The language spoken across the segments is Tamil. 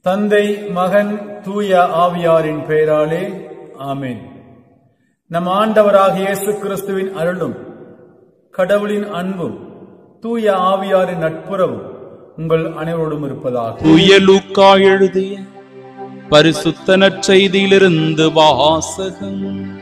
தந்தை மகன் தூய ஆவியாரின் பெயராலே ஆமென் நம் ஆண்டவராகிய இயேசு கிறிஸ்துவின் அருளும் கடவுளின் அன்பும் தூய ஆவியாரின் நட்புறவும் உங்கள் அனைவரோடும் இருப்பதாக தூய லூக்கா எழுதிய பரிசுத்த நற்செய்தியிலிருந்து வாசகம்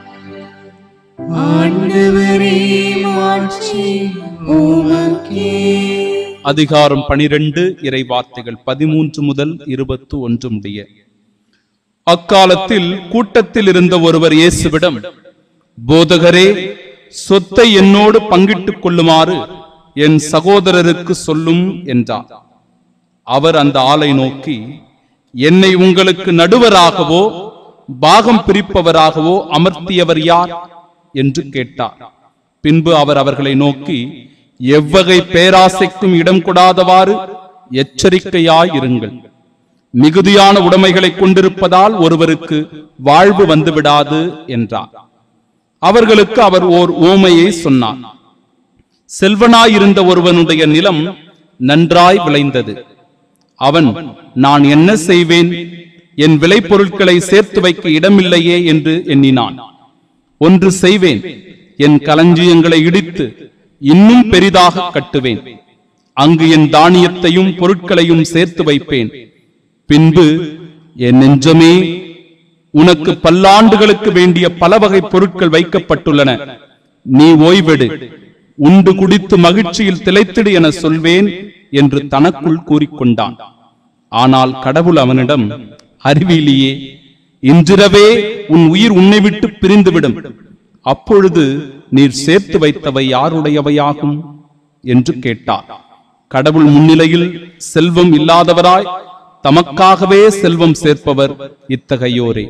ஆண்டவரே மாட்சி உமக்கே அதிகாரம் பனிரெண்டு இறை வார்த்தைகள் பதிமூன்று முதல் இருபத்து ஒன்று முடிய அக்காலத்தில் கூட்டத்தில் இருந்த ஒருவர் இயேசுவிடம் போதகரே சொத்தை என்னோடு பங்கிட்டுக் கொள்ளுமாறு என் சகோதரருக்கு சொல்லும் என்றார் அவர் அந்த ஆளை நோக்கி என்னை உங்களுக்கு நடுவராகவோ பாகம் பிரிப்பவராகவோ அமர்த்தியவர் யார் என்று கேட்டார் பின்பு அவர் அவர்களை நோக்கி எவ்வகை பேராசைக்கும் இடம் கொடாதவாறு எச்சரிக்கையாயிருங்கள் மிகுதியான உடைமைகளை கொண்டிருப்பதால் ஒருவருக்கு வாழ்வு வந்துவிடாது என்றார் அவர்களுக்கு அவர் ஓர் ஓமையை சொன்னார் செல்வனாயிருந்த ஒருவனுடைய நிலம் நன்றாய் விளைந்தது அவன் நான் என்ன செய்வேன் என் விளைபொருட்களை சேர்த்து வைக்க இடமில்லையே என்று எண்ணினான் ஒன்று செய்வேன் என் களஞ்சியங்களை இடித்து இன்னும் பெரிதாக கட்டுவேன் அங்கு என் தானியத்தையும் பொருட்களையும் சேர்த்து வைப்பேன் பின்பு என் நெஞ்சமே உனக்கு பல்லாண்டுகளுக்கு வேண்டிய பல வகை பொருட்கள் வைக்கப்பட்டுள்ளன நீ ஓய்வெடு உண்டு குடித்து மகிழ்ச்சியில் திளைத்திடு என சொல்வேன் என்று தனக்குள் கூறிக்கொண்டான் ஆனால் கடவுள் அவனிடம் அறிவிலியே இன்றிரவே உன் உயிர் உன்னை விட்டு பிரிந்துவிடும் அப்பொழுது நீர் சேர்த்து வைத்தவை யாருடையவையாகும் என்று கேட்டார் கடவுள் முன்னிலையில் செல்வம் இல்லாதவராய் தமக்காகவே செல்வம் சேர்ப்பவர் இத்தகையோரே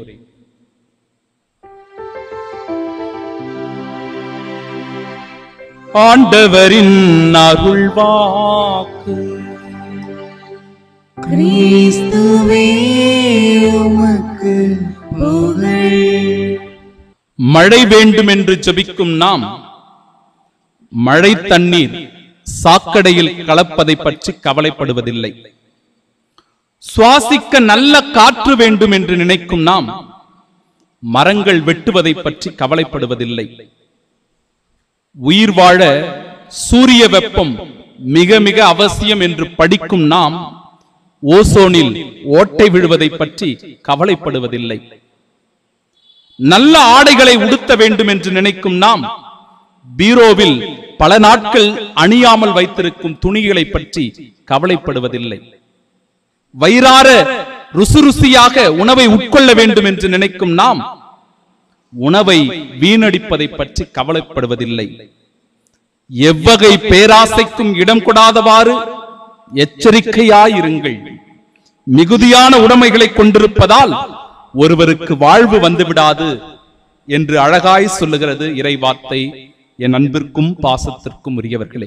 ஆண்டவரின் அருள்வாக்கு கிறிஸ்துவே உமக்கு புகழ் மழை வேண்டும் என்று ஜெபிக்கும் நாம் மழை தண்ணீர் சாக்கடையில் கலப்பதை பற்றி கவலைப்படுவதில்லை சுவாசிக்க நல்ல காற்று வேண்டும் என்று நினைக்கும் நாம் மரங்கள் வெட்டுவதை பற்றி கவலைப்படுவதில்லை உயிர் வாழ சூரிய வெப்பம் மிக மிக அவசியம் என்று படிக்கும் நாம் ஓசோனில் ஓட்டை விழுவதை பற்றி கவலைப்படுவதில்லை நல்ல ஆடைகளை உடுத்த வேண்டும் என்று நினைக்கும் நாம் பீரோவில் பல நாட்கள் அணியாமல் வைத்திருக்கும் துணிகளை பற்றி கவலைப்படுவதில்லை வயிறார ருசி ருசியாக உணவை உட்கொள்ள வேண்டும் என்று நினைக்கும் நாம் உணவை வீணடிப்பதை பற்றி கவலைப்படுவதில்லை எவ்வகை பேராசைக்கும் இடம் கொடாதவாறு எச்சரிக்கையாயிருங்கள் மிகுதியான உடைமைகளை கொண்டிருப்பதால் ஒருவருக்கு வாழ்வு வந்துவிடாது என்று அழகாய் சொல்லுகிறது இறைவார்த்தை என் அன்பிற்கும் பாசத்திற்கும் உரியவர்களே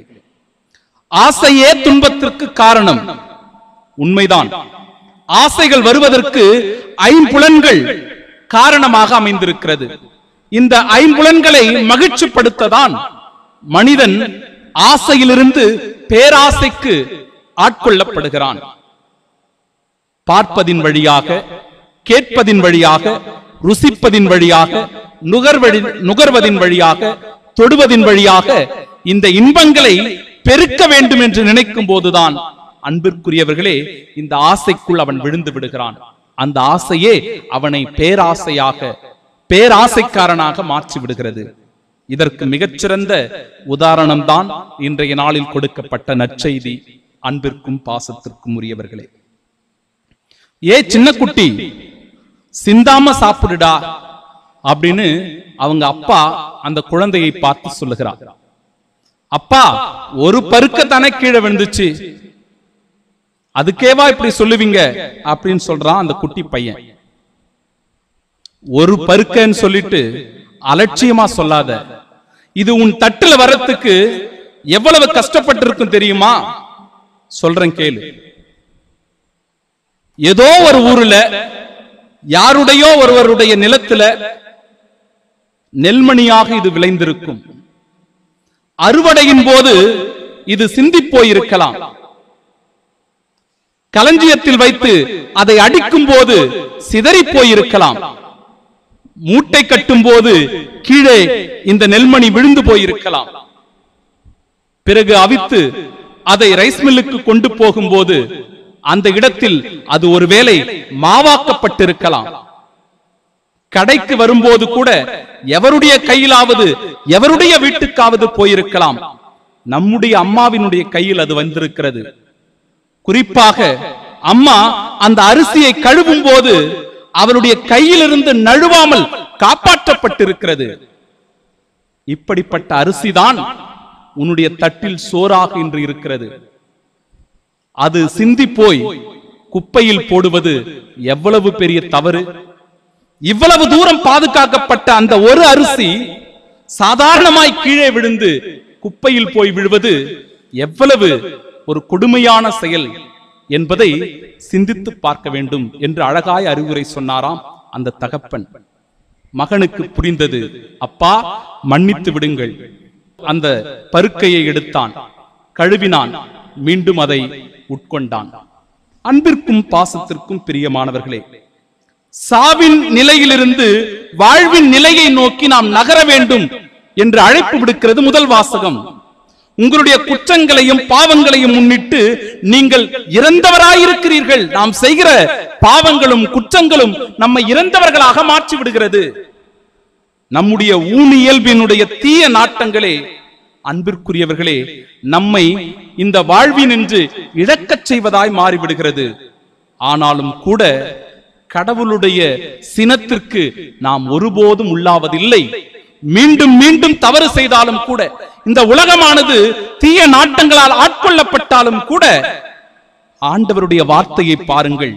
ஆசையே துன்பத்திற்கு காரணம் உண்மைதான் ஆசைகள் வருவதற்கு ஐம்புலன்கள் காரணமாக அமைந்திருக்கிறது இந்த ஐம்புலன்களை மகிழ்ச்சிப்படுத்ததான் மனிதன் ஆசையிலிருந்து பேராசைக்கு ஆட்கொள்ளப்படுகிறான் பார்ப்பதின் வழியாக கேட்பதின் வழியாக ருசிப்பதின் வழியாக நுகர்வழி நுகர்வதின் வழியாக தொடுவதின் வழியாக இந்த இன்பங்களை பெருக்க வேண்டும் என்று நினைக்கும் போதுதான் அன்பிற்குரியவர்களே இந்த ஆசைக்குள் அவன் விழுந்து விடுகிறான் அந்த ஆசையே அவனை பேராசையாக பேராசைக்காரனாக மாற்றி விடுகிறது இதற்கு மிகச்சிறந்த உதாரணம்தான் இன்றைய நாளில் கொடுக்கப்பட்ட நற்செய்தி அன்பிற்கும் பாசத்திற்கும் உரியவர்களே ஏ சின்ன குட்டி சிந்தாம சாப்பிடுடா அப்படின்னு அவங்க அப்பா அந்த குழந்தையை பார்த்து சொல்லுகிறார் அப்பா ஒரு பருக்கத்தானே கீழே விழுந்துச்சு அதுக்கேவா இப்படி சொல்லுவீங்க அப்படின்னு சொல்றான் அந்த குட்டி பையன் ஒரு பருக்கன்னு சொல்லிட்டு அலட்சியமா சொல்லாத இது உன் தட்டுல வரத்துக்கு எவ்வளவு கஷ்டப்பட்டிருக்கும் தெரியுமா சொல்றேன் கேளு ஏதோ ஒரு ஊர்ல யாருடையோ ஒருவருடைய நிலத்துல நெல்மணியாக இது விளைந்திருக்கும் அறுவடையின் போது இது சிந்தி போயிருக்கலாம் களஞ்சியத்தில் வைத்து அதை அடிக்கும் போது சிதறி போயிருக்கலாம் மூட்டை கட்டும் போது கீழே இந்த நெல்மணி விழுந்து போயிருக்கலாம் பிறகு அவித்து அதை ரைஸ் மில்லுக்கு கொண்டு போகும்போது அந்த இடத்தில் அது ஒருவேளை மாவாக்கப்பட்டிருக்கலாம் கடைக்கு வரும்போது கூட எவருடைய கையிலாவது எவருடைய வீட்டுக்காவது போயிருக்கலாம் நம்முடைய அம்மாவினுடைய கையில் அது வந்திருக்கிறது குறிப்பாக அம்மா அந்த அரிசியை கழுவும் போது அவருடைய கையிலிருந்து நழுவாமல் காப்பாற்றப்பட்டிருக்கிறது இப்படிப்பட்ட அரிசிதான் உன்னுடைய தட்டில் சோறாக இன்று இருக்கிறது அது சிந்தி போய் குப்பையில் போடுவது எவ்வளவு பெரிய தவறு இவ்வளவு தூரம் பாதுகாக்கப்பட்ட அந்த ஒரு அரிசி சாதாரணமாய் கீழே விழுந்து குப்பையில் போய் விழுவது எவ்வளவு ஒரு கொடுமையான செயல் என்பதை சிந்தித்து பார்க்க வேண்டும் என்று அழகாய் அறிவுரை சொன்னாராம் அந்த தகப்பன் மகனுக்கு புரிந்தது அப்பா மன்னித்து விடுங்கள் அந்த பருக்கையை எடுத்தான் கழுவினான் மீண்டும் அதை உட்கொண்டான் அன்பிற்கும் பாசத்திற்கும் பிரியமானவர்களே சாவின் நிலையிலிருந்து வாழ்வின் நிலையை நோக்கி நாம் நகர வேண்டும் என்று அழைப்பு விடுக்கிறது முதல் வாசகம் உங்களுடைய குற்றங்களையும் பாவங்களையும் முன்னிட்டு நீங்கள் இறந்தவராயிருக்கிறீர்கள் நாம் செய்கிற பாவங்களும் குற்றங்களும் நம்மை இறந்தவர்களாக மாற்றி விடுகிறது நம்முடைய ஊனி இயல்பினுடைய தீய நாட்டங்களே அன்பிற்குரியவர்களே நம்மை இந்த வாழ்வினின்று இழக்கச் செய்வதாய் மாறிவிடுகிறது ஆனாலும் கூட கடவுளுடைய சினத்திற்கு நாம் ஒருபோதும் உள்ளாவதில்லை மீண்டும் மீண்டும் தவறு செய்தாலும் கூட இந்த உலகமானது தீய நாட்டங்களால் ஆட்கொள்ளப்பட்டாலும் கூட ஆண்டவருடைய வார்த்தையை பாருங்கள்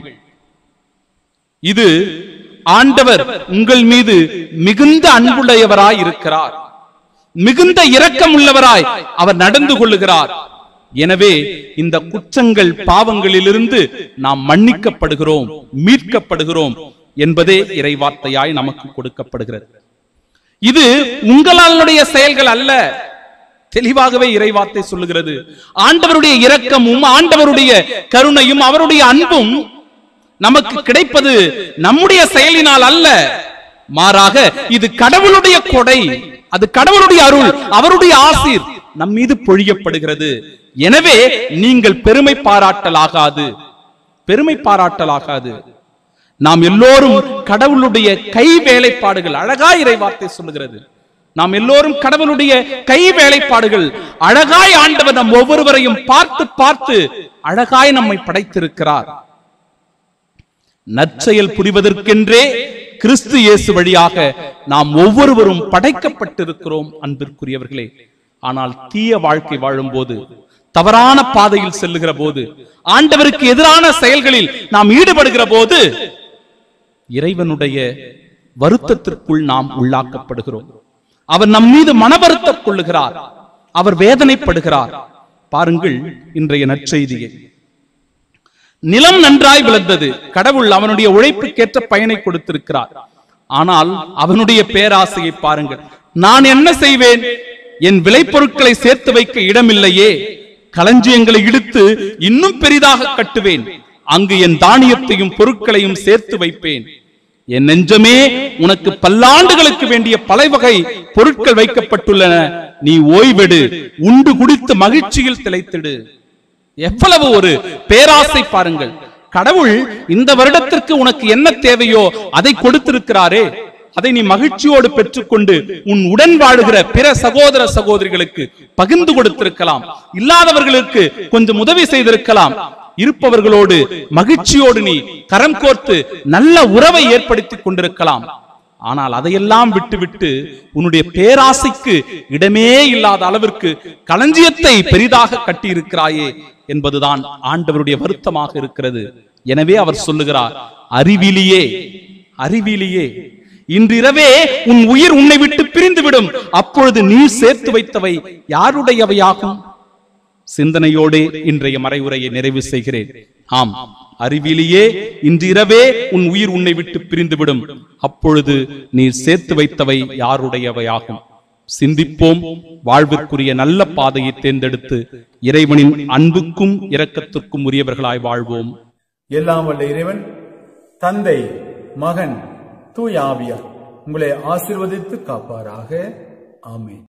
இது ஆண்டவர் உங்கள் மீது மிகுந்த அன்புடையவராய் இருக்கிறார் மிகுந்த இரக்கம் உள்ளவராய் அவர் நடந்து கொள்ளுகிறார் எனவே இந்த குற்றங்கள் பாவங்களிலிருந்து நாம் மன்னிக்கப்படுகிறோம் மீட்கப்படுகிறோம் என்பதே இறைவார்த்தையாய் நமக்கு கொடுக்கப்படுகிறது இது உங்களுடைய செயல்கள் அல்ல தெளிவாகவே இறைவார்த்தை சொல்லுகிறது ஆண்டவருடைய இரக்கமும் ஆண்டவருடைய கருணையும் அவருடைய அன்பும் நமக்கு கிடைப்பது நம்முடைய செயலினால் அல்ல மாறாக இது கடவுளுடைய கொடை அது கடவுளுடைய அருள் அவருடைய ஆசீர் நம் மீது பொழியப்படுகிறது எனவே நீங்கள் பெருமை பாராட்டலாகாது பெருமை பாராட்டலாகாது நாம் எல்லோரும் கடவுளுடைய கை வேலைப்பாடுகள் அழகாய் இறைவார்த்தை சொல்லுகிறது நாம் எல்லோரும் கடவுளுடைய கை வேலைப்பாடுகள் அழகாய் ஆண்டவர் நம் ஒவ்வொருவரையும் பார்த்து பார்த்து அழகாய் நம்மை படைத்திருக்கிறார் நற்செயல் புரிவதற்கென்றே கிறிஸ்து இயேசு வழியாக நாம் ஒவ்வொருவரும் படைக்கப்பட்டிருக்கிறோம் அன்பிற்குரியவர்களே ஆனால் தீய வாழ்க்கை வாழும்போது தவறான பாதையில் செல்லுகிற போது ஆண்டவருக்கு எதிரான செயல்களில் நாம் ஈடுபடுகிற போது இறைவனுடைய வருத்தத்திற்குள் நாம் உள்ளாக்கப்படுகிறோம் அவர் நம் மீது மன வருத்தம் கொள்ளுகிறார் அவர் வேதனைப்படுகிறார் பாருங்கள் இன்றைய நற்செய்தியை நிலம் நன்றாய் விளந்தது கடவுள் அவனுடைய உழைப்புக்கேற்ற பயனை கொடுத்திருக்கிறார் ஆனால் அவனுடைய பேராசையை பாருங்கள் நான் என்ன செய்வேன் என் விளைபொருட்களை சேர்த்து வைக்க இடமில்லையே களஞ்சியங்களை இழுத்து இன்னும் பெரிதாக கட்டுவேன் அங்கு என் தானியத்தையும் பொருட்களையும் சேர்த்து வைப்பேன் என் நெஞ்சமே உனக்கு பல்லாண்டுகளுக்கு வேண்டிய பல வகை பொருட்கள் வைக்கப்பட்டுள்ளன நீ ஓய்வெடு உண்டு குடித்து மகிழ்ச்சியில் திளைத்திடு எவ்வளவு ஒரு பேராசை பாருங்கள் கடவுள் இந்த வருடத்திற்கு உனக்கு என்ன தேவையோ அதை கொடுத்திருக்கிறாரே அதை நீ மகிழ்ச்சியோடு பெற்றுக்கொண்டு உன் உடன் வாழுகிற பிற சகோதர சகோதரிகளுக்கு பகிர்ந்து கொடுத்திருக்கலாம் இல்லாதவர்களுக்கு கொஞ்சம் உதவி செய்திருக்கலாம் இருப்பவர்களோடு மகிழ்ச்சியோடு நீ கரம் கோர்த்து நல்ல உறவை ஏற்படுத்திக் கொண்டிருக்கலாம் ஆனால் அதையெல்லாம் விட்டுவிட்டு உன்னுடைய பேராசைக்கு இடமே இல்லாத அளவிற்கு களஞ்சியத்தை பெரிதாக கட்டியிருக்கிறாயே என்பதுதான் ஆண்டவருடைய வருத்தமாக இருக்கிறது எனவே அவர் சொல்லுகிறார் அறிவிலியே அறிவிலியே இன்றிரவே உன் உயிர் உன்னை விட்டு பிரிந்துவிடும் அப்பொழுது நீ சேர்த்து வைத்தவை யாருடையவையாகும் சிந்தனையோடு இன்றைய மறைவுரையை நிறைவு செய்கிறேன் ஆம் அறிவிலேயே இன்றிரவே உன் உயிர் உன்னை விட்டு பிரிந்துவிடும் அப்பொழுது நீ சேர்த்து வைத்தவை யாருடையவையாகும் சிந்திப்போம் வாழ்விற்குரிய நல்ல பாதையை தேர்ந்தெடுத்து இறைவனின் அன்புக்கும் இரக்கத்திற்கும் உரியவர்களாய் வாழ்வோம் எல்லாம் வல்ல இறைவன் தந்தை மகன் தூய ஆவியார் உங்களை ஆசீர்வதித்து காப்பாராக ஆமென்